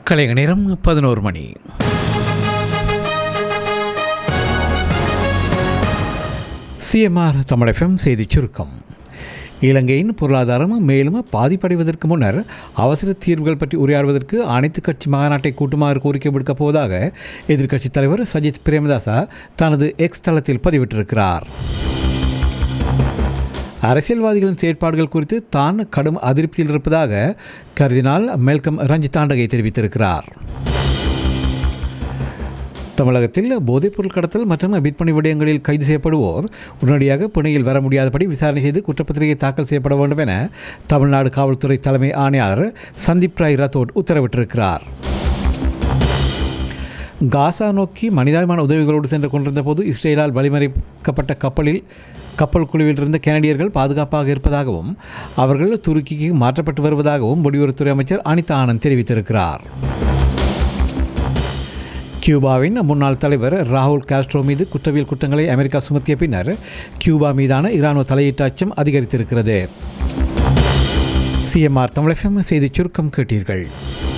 கலைக நேரம் பதினோரு மணி சிஎம்ஆர் தமிழகம் செய்திச் சுருக்கம் இலங்கையின் பொருளாதாரம் மேலும் பாதிப்படைவதற்கு முன்னர் அவசர தீர்வுகள் பற்றி உரையாடுவதற்கு அனைத்து கட்சி மாநாட்டை கூட்டுமாறு கோரிக்கை விடுக்கப் போவதாக எதிர்க்கட்சித் தலைவர் சஜித் பிரேமதாசா தனது எக்ஸ் தளத்தில் பதிவிட்டிருக்கிறார் அரசியல்வாதிகளின் செயற்பாடுகள் குறித்து தான் கடும் அதிருப்தியில் இருப்பதாக கருதினால் மெல்கம் ரஞ்சித் தாண்டகை தெரிவித்திருக்கிறார் தமிழகத்தில் போதைப்பொருள் கடத்தல் மற்றும் விற்பனை விடயங்களில் கைது செய்யப்படுவோர் உடனடியாக பிணையில் வர முடியாதபடி விசாரணை செய்து குற்றப்பத்திரிகை தாக்கல் செய்யப்பட வேண்டும் என தமிழ்நாடு காவல்துறை தலைமை ஆணையாளர் சந்தீப் ராய் ரத்தோட் உத்தரவிட்டிருக்கிறார் காசா நோக்கி மனிதாபிமான உதவிகளோடு சென்று கொண்டிருந்த போது இஸ்ரேலால் வழிமறைக்கப்பட்ட கப்பலில் கப்பல் குழுவில் இருந்த கனடியர்கள் பாதுகாப்பாக இருப்பதாகவும் அவர்கள் துருக்கிக்கு மாற்றப்பட்டு வருவதாகவும் வெளியுறவுத்துறை அமைச்சர் அனிதா ஆனந்த் தெரிவித்திருக்கிறார் கியூபாவின் முன்னாள் தலைவர் ராகுல் காஸ்ட்ரோ மீது குற்றவியல் குற்றங்களை அமெரிக்கா சுமத்திய பின்னர் கியூபா மீதான இராணுவ தலையீட்டு அச்சம் அதிகரித்திருக்கிறது சிஎம்ஆர் தமிழகம் செய்திச் சுருக்கம் கேட்டீர்கள்